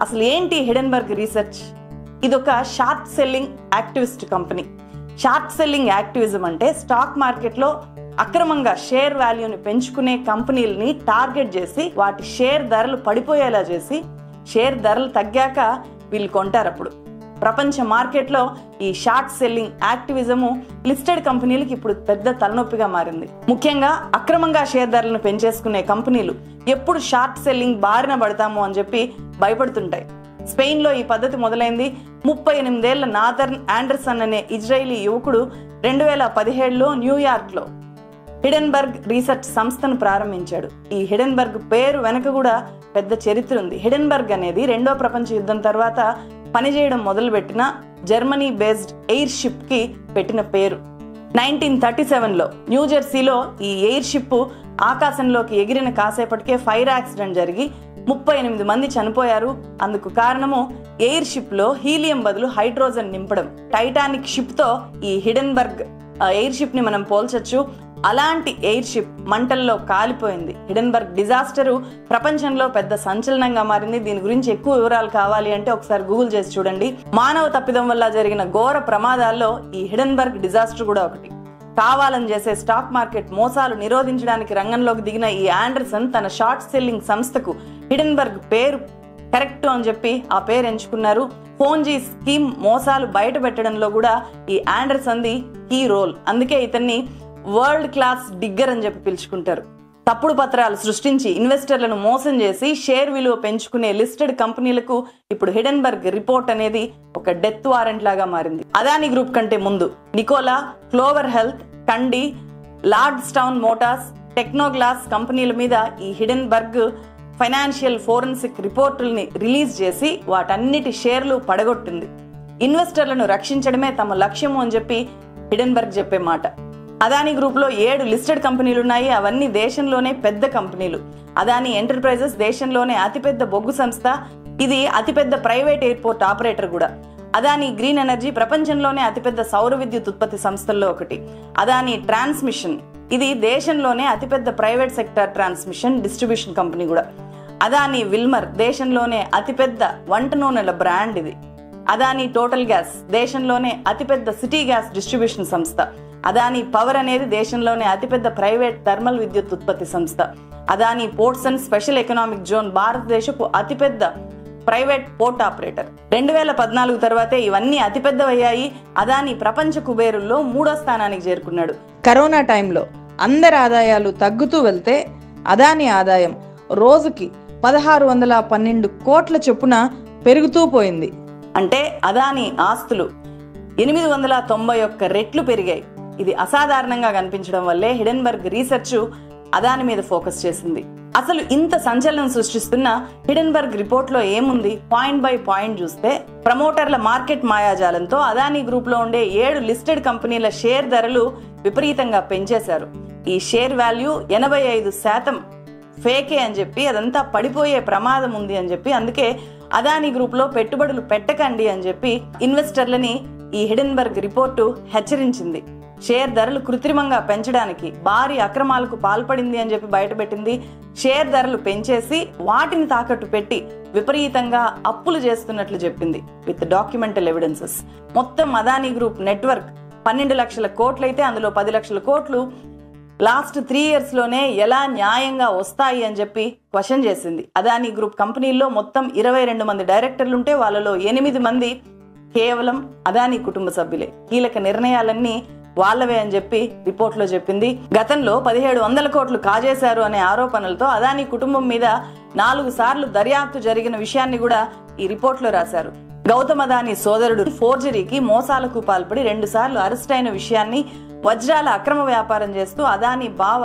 అసలు ఏంటి Hindenburg research ఇదొక short selling activist company short selling activism అంటే స్టాక్ మార్కెట్లో అక్రమంగా షేర్ వాల్యూని పెంచుకునే కంపెనీలని టార్గెట్ చేసి వాటి షేర్ ధరలు పడిపోయేలా చేసి షేర్ ధరలు తగ్గాక వీళ్ళు కొంటారు అప్పుడు ప్రపంచ మార్కెట్లో ఈ షార్ట్ సెల్లింగ్ యాక్టివిజము లిస్టెడ్ కంపెనీలకు ఇప్పుడు పెద్ద తలనొప్పిగా మారింది ముఖ్యంగా అక్రమంగా షేర్ ధరలను పెంచేసుకునే కంపెనీలు ఎప్పుడు షార్ట్ సెల్లింగ్ బారిన పడతాము అని చెప్పి భయపడుతుంటాయి స్పెయిన్లో ఈ పద్ధతి మొదలైంది ముప్పై ఎనిమిదేళ్ల నాథర్న్ ఆండర్సన్ అనే ఇజ్రాయిలీ యువకుడు రెండు వేల పదిహేడులో న్యూయార్క్లో హిడెన్బర్గ్ రీసెర్చ్ సంస్థను ప్రారంభించాడు ఈ హిడెన్బర్గ్ పేరు వెనక కూడా పెద్ద చరిత్ర ఉంది హిడెన్బర్గ్ అనేది రెండో ప్రపంచ యుద్ధం తర్వాత పనిచేయడం మొదలుపెట్టిన జర్మనీ బేస్డ్ ఎయిర్ షిప్ కి పెట్టిన పేరు నైన్టీన్ థర్టీ సెవెన్లో న్యూజెర్సీలో ఈ ఎయిర్ షిప్ ఆకాశంలోకి ఎగిరిన కాసేపటికే ఫైర్ యాక్సిడెంట్ జరిగి ముప్పై ఎనిమిది మంది చనిపోయారు అందుకు కారణము ఎయిర్ షిప్ లో హీలియం బదులు హైడ్రోజన్ నింపడం టైటానిక్ షిప్ తో ఈ హిడెన్బర్గ్ ఆ ఎయిర్ షిప్ ని మనం పోల్చొచ్చు అలాంటి ఎయిర్ షిప్ మంటల్లో కాలిపోయింది హిడెన్బర్గ్ డిజాస్టరు ప్రపంచంలో పెద్ద సంచలనంగా మారింది దీని గురించి ఎక్కువ వివరాలు కావాలి అంటే ఒకసారి గూగుల్ చేసి చూడండి మానవ తప్పిదం వల్ల జరిగిన ఘోర ప్రమాదాల్లో ఈ హిడెన్బర్గ్ డిజాస్టర్ కూడా ఒకటి కావాలని చేసే స్టాక్ మార్కెట్ మోసాలు నిరోధించడానికి రంగంలోకి దిగిన ఈ ఆండర్సన్ తన షార్ట్ సెల్లింగ్ సంస్థకు హిడెన్బర్గ్ పేరు కరెక్ట్ అని చెప్పి ఆ పేరు ఎంచుకున్నారు ఫోన్ జీ స్కీమ్ మోసాలు బయట పెట్టడంలో కూడా ఈ ఆండర్సన్ది కీ రోల్ అందుకే ఇతన్ని వరల్డ్ క్లాస్ డిగ్గర్ అని చెప్పి పిలుచుకుంటారు తప్పుడు పత్రాలు సృష్టించి ఇన్వెస్టర్లను మోసం చేసి షేర్ విలువ పెంచుకునే లిస్టెడ్ కంపెనీలకు ఇప్పుడు హిడెన్బర్గ్ రిపోర్ట్ అనేది ఒక డెత్ వారెంట్ లాగా మారింది అదాని గ్రూప్ కంటే ముందు Nikola Clover Health Kandi Lordstown Motors Tecnoglass కంపెనీల మీద ఈ హిడెన్బర్గ్ ఫైనాన్షియల్ ఫోరెన్సిక్ రిపోర్టుల్ని రిలీజ్ చేసి వాటన్నిటి షేర్లు పడగొట్టింది ఇన్వెస్టర్లను రక్షించడమే తమ లక్ష్యము అని చెప్పి హిడెన్బర్గ్ చెప్పే మాట అదానీ గ్రూప్ లో ఏడు లిస్టెడ్ కంపెనీలు ఉన్నాయి అవన్నీ దేశంలోనే పెద్ద కంపెనీలు అదానీ ఎంటర్ప్రైజెస్ దేశంలోనే అతిపెద్ద బొగ్గు సంస్థ ఇది అతిపెద్ద ప్రైవేట్ ఎయిర్పోర్ట్ ఆపరేటర్ కూడా అదానీ గ్రీన్ ఎనర్జీ ప్రపంచంలోనే అతిపెద్ద సౌర విద్యుత్ ఉత్పత్తి సంస్థల్లో ఒకటి అదానీ ట్రాన్స్మిషన్ ఇది దేశంలోనే అతిపెద్ద private sector transmission distribution company కూడా అదానీ విల్మర్ దేశంలోనే అతిపెద్ద వంట నూనెల బ్రాండ్ ఇది అదానీ టోటల్ గ్యాస్ దేశంలోనే అతిపెద్ద సిటీ గ్యాస్ డిస్ట్రిబ్యూషన్ సంస్థ అదానీ పవర్ అనేది దేశంలోనే అతిపెద్ద ప్రైవేట్ థర్మల్ విద్యుత్ ఉత్పత్తి సంస్థ Adani ports and special economic zone భారతదేశపు అతిపెద్ద ప్రైవేట్ పోర్ట్ ఆపరేటర్ రెండు వేల పద్నాలుగు తర్వాతే ఇవన్నీ అతిపెద్దవయ్యాయి అదానీ ప్రపంచ కుబేరుల్లో మూడో స్థానానికి చేరుకున్నాడు కరోనా టైంలో అందరి ఆదాయాలు తగ్గుతూ వెళ్తే అదానీ ఆదాయం రోజుకి పదహారు వందల పన్నెండు కోట్ల చొప్పున పెరుగుతూ పోయింది అంటే అదానీ ఆస్తులు ఎనిమిది వందల తొంభై ఒక్క రెట్లు పెరిగాయి ఇది అసాధారణంగా కనిపించడం వల్లే హిడెన్బర్గ్ రీసెర్చ్ అదాని మీద ఫోకస్ చేసింది అసలు ఇంత సంచలనం సృష్టిస్తున్న హిడెన్బర్గ్ రిపోర్ట్ లో ఏముంది పాయింట్ బై పాయింట్ చూస్తే ప్రమోటర్ల మార్కెట్ మాయాజాలంతో అదానీ గ్రూప్ లో ఉండే ఏడు లిస్టెడ్ కంపెనీల షేర్ ధరలు విపరీతంగా పెంచేశారు ఈ షేర్ వాల్యూ ఎనభై ఐదు శాతం ఫేకే అని చెప్పి అదంతా పడిపోయే ప్రమాదం ఉంది అని చెప్పి అందుకే అదానీ గ్రూప్ లో పెట్టుబడులు పెట్టకండి అని చెప్పి ఇన్వెస్టర్లని ఈ హిడెన్బర్గ్ రిపోర్టు హెచ్చరించింది షేర్ ధరలు కృత్రిమంగా పెంచడానికి భారీ అక్రమాలకు పాల్పడింది అని చెప్పి బయటపెట్టింది షేర్ ధరలు పెంచేసి వాటిని తాకట్టు పెట్టి విపరీతంగా అప్పులు చేస్తున్నట్లు చెప్పింది విత్ డాక్యుమెంటల్ ఎవిడెన్సెస్ మొత్తం అదానీ గ్రూప్ నెట్వర్క్ పన్నెండు లక్షల కోట్లయితే అందులో పది లక్షల కోట్లు లాస్ట్ త్రీ ఇయర్స్ లోనే ఎలా న్యాయంగా వస్తాయి అని చెప్పి క్వశ్చన్ చేసింది అదానీ గ్రూప్ కంపెనీల్లో మొత్తం ఇరవై రెండు మంది డైరెక్టర్లు ఉంటే వాళ్ళలో ఎనిమిది మంది కేవలం అదానీ కుటుంబ సభ్యులే కీలక నిర్ణయాలన్నీ వాళ్ళవే అని చెప్పి రిపోర్ట్లో చెప్పింది గతంలో పదిహేడు వందల కోట్లు కాజేశారు అనే ఆరోపణలతో అదానీ కుటుంబం మీద నాలుగు సార్లు దర్యాప్తు జరిగిన విషయాన్ని కూడా ఈ రిపోర్ట్లో రాశారు గౌతమ్ అదానీ సోదరుడు ఫోర్జరీకి మోసాలకు పాల్పడి రెండు సార్లు అరెస్ట్ అయిన విషయాన్ని వజ్రాల అక్రమ వ్యాపారం చేస్తూ అదానీ బావ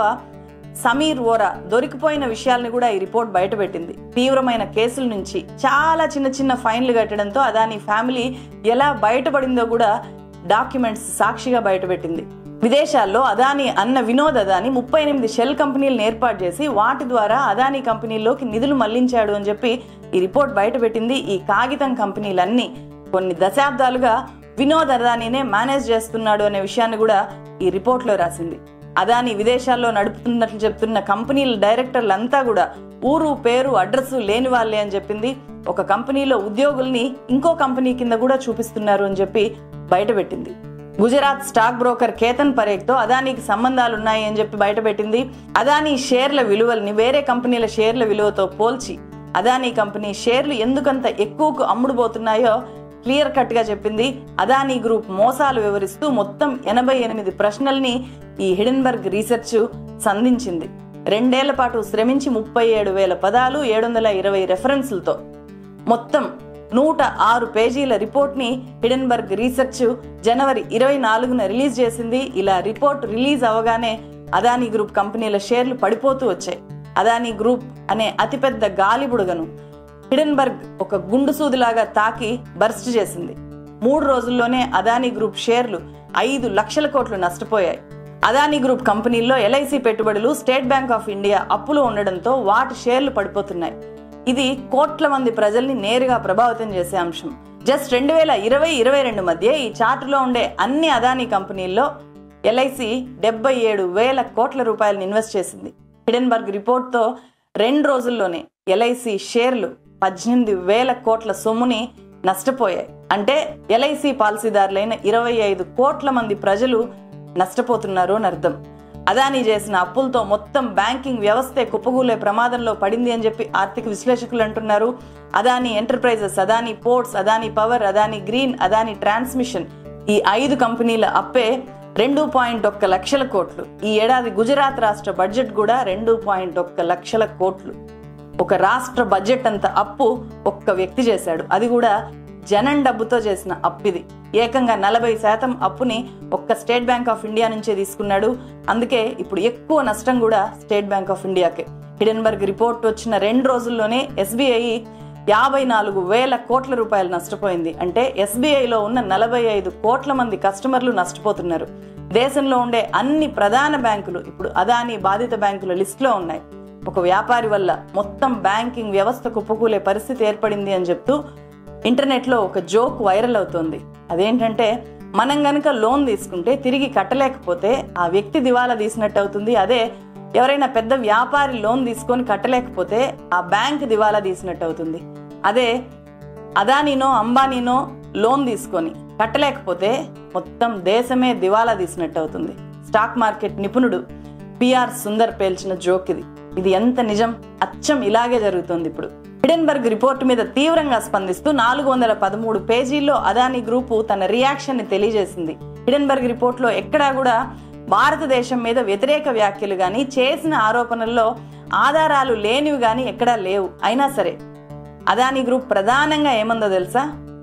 సమీర్ ఓరా దొరికిపోయిన విషయాల్ని కూడా ఈ రిపోర్ట్ బయటపెట్టింది తీవ్రమైన కేసుల నుంచి చాలా చిన్న చిన్న ఫైన్లు కట్టడంతో అదాని ఫ్యామిలీ ఎలా బయటపడిందో కూడా డాక్యుమెంట్స్ సాక్షిగా బయటపెట్టింది విదేశాల్లో అదాని అన్న వినోద్ అదాని ముప్పై ఎనిమిది షెల్ కంపెనీలను ఏర్పాటు చేసి వాటి ద్వారా అదాని కంపెనీల్లోకి నిధులు మళ్లించాడు అని చెప్పి ఈ రిపోర్ట్ బయటపెట్టింది ఈ కాగితం కంపెనీలన్నీ కొన్ని దశాబ్దాలుగా వినోద్ అదానీనే మేనేజ్ చేస్తున్నాడు అనే విషయాన్ని కూడా ఈ రిపోర్ట్లో రాసింది అదాని విదేశాల్లో నడుపుతున్నట్లు చెప్తున్న కంపెనీల డైరెక్టర్లంతా కూడా ఊరు పేరు అడ్రస్ లేని వాళ్ళే అని చెప్పింది ఒక కంపెనీలో ఉద్యోగుల్ని ఇంకో కంపెనీ కింద కూడా చూపిస్తున్నారు అని చెప్పి బయటపెట్టింది గుజరాత్ స్టాక్ బ్రోకర్ కేతన్ పరేఖ్తో అదానీకి సంబంధాలు ఉన్నాయి అని చెప్పి బయటపెట్టింది అదానీ షేర్ల విలువల్ని వేరే కంపెనీల షేర్ల విలువతో పోల్చి అదానీ కంపెనీ షేర్లు ఎందుకంత ఎక్కువకు అమ్ముడుపోతున్నాయో క్లియర్ కట్ గా చెప్పింది అదానీ గ్రూప్ మోసాలు వివరిస్తూ మొత్తం ఎనభై ఎనిమిది ప్రశ్నల్ని ఈ హిడెన్బర్గ్ రీసెర్చ్ సంధించింది రెండేళ్ల పాటు శ్రమించి ముప్పై ఏడు వేల పదాలు ఏడు వందల ఇరవై రెఫరెన్స్లతో మొత్తం నూట ఆరు పేజీల రిపోర్ట్ని హిడెన్బర్గ్ రీసెర్చ్ జనవరి ఇరవై నాలుగున రిలీజ్ చేసింది ఇలా రిపోర్ట్ రిలీజ్ అవగానే అదానీ గ్రూప్ కంపెనీల షేర్లు పడిపోతూ వచ్చాయి అదానీ గ్రూప్ అనే అతిపెద్ద గాలిబుడగను హిడెన్బర్గ్ ఒక గుండు సూదిలాగా తాకి బర్స్ట్ చేసింది మూడు రోజుల్లోనే అదానీ గ్రూప్ షేర్లు ఐదు లక్షల కోట్లు నష్టపోయాయి అదానీ గ్రూప్ కంపెనీల్లో ఎల్ఐసి పెట్టుబడులు స్టేట్ బ్యాంక్ ఆఫ్ ఇండియా అప్పులు ఉండడంతో వాటి షేర్లు పడిపోతున్నాయి ఇది కోట్ల మంది ప్రజల్ని నేరుగా ప్రభావితం చేసే అంశం జస్ట్ రెండు వేల ఇరవై ఇరవై రెండు మధ్య ఈ చార్టులో ఉండే అన్ని అదానీ కంపెనీల్లో ఎల్ఐసి డెబ్బై ఏడు వేల కోట్ల రూపాయలను ఇన్వెస్ట్ చేసింది హిడెన్బర్గ్ రిపోర్ట్తో రెండు రోజుల్లోనే ఎల్ఐసి షేర్లు పద్దెనిమిది వేల కోట్ల సొమ్ముని నష్టపోయాయి అంటే ఎల్ఐసి పాలసీదారులైన ఇరవై ఐదు కోట్ల మంది ప్రజలు నష్టపోతున్నారు అని అర్థం అదానీ చేసిన అప్పులతో మొత్తం బ్యాంకింగ్ వ్యవస్థే కుప్పగూలే ప్రమాదంలో పడింది అని చెప్పి ఆర్థిక విశ్లేషకులు అంటున్నారు Adani Enterprises Adani Ports Adani Power Adani Green Adani Transmission ఈ ఐదు కంపెనీల అప్పే రెండు పాయింట్ ఒక్క లక్షల కోట్లు ఈ ఏడాది గుజరాత్ రాష్ట్ర బడ్జెట్ కూడా రెండు పాయింట్ ఒక్క లక్షల కోట్లు ఒక రాష్ట్ర బడ్జెట్ అంత అప్పు ఒక్క వ్యక్తి చేశాడు అది కూడా జనం డబ్బుతో చేసిన అప్పిది ఏకంగా నలభై శాతం అప్పుని ఒక్క స్టేట్ బ్యాంక్ ఆఫ్ ఇండియా నుంచే తీసుకున్నాడు అందుకే ఇప్పుడు ఎక్కువ నష్టం కూడా స్టేట్ బ్యాంక్ ఆఫ్ ఇండియాకే హిడెన్బర్గ్ రిపోర్ట్ వచ్చిన రెండు రోజుల్లోనే ఎస్బీఐ యాభై నాలుగు వేల కోట్ల రూపాయలు నష్టపోయింది అంటే ఎస్బీఐలో ఉన్న నలభై ఐదు కోట్ల మంది కస్టమర్లు నష్టపోతున్నారు దేశంలో ఉండే అన్ని ప్రధాన బ్యాంకులు ఇప్పుడు అదానీ బాధిత బ్యాంకుల లిస్టులో ఉన్నాయి ఒక వ్యాపారి వల్ల మొత్తం బ్యాంకింగ్ వ్యవస్థ కుప్పకూలే పరిస్థితి ఏర్పడింది అని చెప్తూ ఇంటర్నెట్లో ఒక జోక్ వైరల్ అవుతోంది అదేంటంటే మనం గనక లోన్ తీసుకుంటే తిరిగి కట్టలేకపోతే ఆ వ్యక్తి దివాలా తీసినట్టు అవుతుంది అదే ఎవరైనా పెద్ద వ్యాపారి లోన్ తీసుకొని కట్టలేకపోతే ఆ బ్యాంక్ దివాలా తీసినట్టు అవుతుంది అదే అదానీనో అంబానీనో లోన్ తీసుకొని కట్టలేకపోతే మొత్తం దేశమే దివాలా తీసినట్టు అవుతుంది స్టాక్ మార్కెట్ నిపుణుడు పిఆర్ సుందర్ పేల్చిన జోక్ ఇది ఇది ఎంత నిజం అచ్చం ఇలాగే జరుగుతుంది ఇప్పుడు హిడెన్బర్గ్ రిపోర్ట్ మీద తీవ్రంగా స్పందిస్తూ నాలుగు వందల పదమూడు పేజీల్లో అదానీ గ్రూపు తన రియాక్షన్ ని తెలియజేసింది హిడెన్బర్గ్ రిపోర్ట్లో ఎక్కడా కూడా భారతదేశం మీద వ్యతిరేక వ్యాఖ్యలు గాని చేసిన ఆరోపణల్లో ఆధారాలు లేనివి గాని ఎక్కడా లేవు అయినా సరే అదానీ గ్రూప్ ప్రధానంగా ఏమందో తెలుసా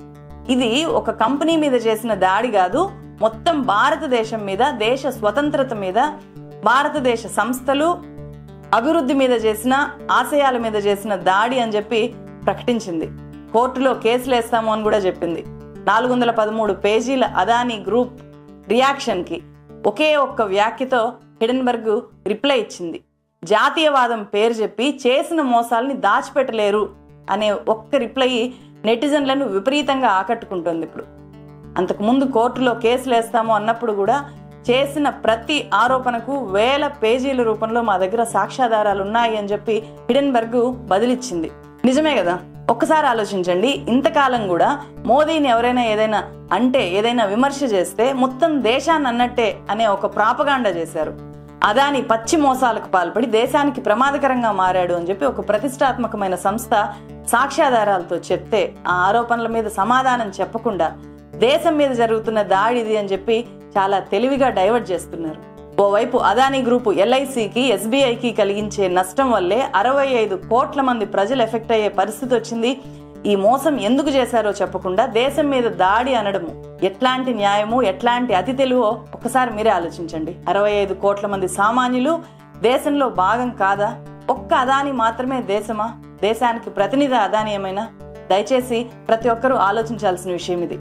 ఇది ఒక కంపెనీ మీద చేసిన దాడి కాదు మొత్తం భారతదేశం మీద దేశ స్వతంత్రత మీద భారతదేశ సంస్థలు అభివృద్ధి మీద చేసిన ఆశయాల మీద చేసిన దాడి అని చెప్పి ప్రకటించింది కోర్టులో కేసులు వేస్తాము అని కూడా చెప్పింది నాలుగు వందల పదమూడు పేజీల అదానీ గ్రూప్ రియాక్షన్కి ఒకే ఒక్క వ్యాఖ్యతో హిడెన్బర్గ్ రిప్లై ఇచ్చింది జాతీయవాదం పేరు చెప్పి చేసిన మోసాలని దాచిపెట్టలేరు అనే ఒక్క రిప్లై నెటిజన్లను విపరీతంగా ఆకట్టుకుంటుంది ఇప్పుడు అంతకుముందు కోర్టులో కేసులు వేస్తాము అన్నప్పుడు కూడా చేసిన ప్రతి ఆరోపణకు వేల పేజీల రూపంలో మా దగ్గర సాక్ష్యాధారాలు ఉన్నాయి అని చెప్పి హిడెన్బర్గ్ బదిలిచ్చింది నిజమే కదా ఒక్కసారి ఆలోచించండి ఇంతకాలం కూడా మోదీని ఎవరైనా ఏదైనా అంటే ఏదైనా విమర్శ చేస్తే మొత్తం దేశాన్ని అన్నట్టే అనే ఒక ప్రాపగాండ చేశారు అదాని పచ్చి మోసాలకు పాల్పడి దేశానికి ప్రమాదకరంగా మారాడు అని చెప్పి ఒక ప్రతిష్టాత్మకమైన సంస్థ సాక్ష్యాధారాలతో చెప్తే ఆ ఆరోపణల మీద సమాధానం చెప్పకుండా దేశం మీద జరుగుతున్న దాడిది అని చెప్పి చాలా తెలివిగా డైవర్ట్ చేస్తున్నారు ఓవైపు అదానీ గ్రూపు ఎల్ఐసికి ఎస్బీఐకి కలిగించే నష్టం వల్లే అరవై ఐదు కోట్ల మంది ప్రజలు ఎఫెక్ట్ అయ్యే పరిస్థితి వచ్చింది ఈ మోసం ఎందుకు చేశారో చెప్పకుండా దేశం మీద దాడి అనడము ఎట్లాంటి న్యాయము ఎట్లాంటి అతి తెలువో ఒక్కసారి మీరే ఆలోచించండి అరవై ఐదు కోట్ల మంది సామాన్యులు దేశంలో భాగం కాదా ఒక్క అదాని మాత్రమే దేశమా దేశానికి ప్రతినిధి అదాని ఏమైనా దయచేసి ప్రతి ఒక్కరూ ఆలోచించాల్సిన విషయం ఇది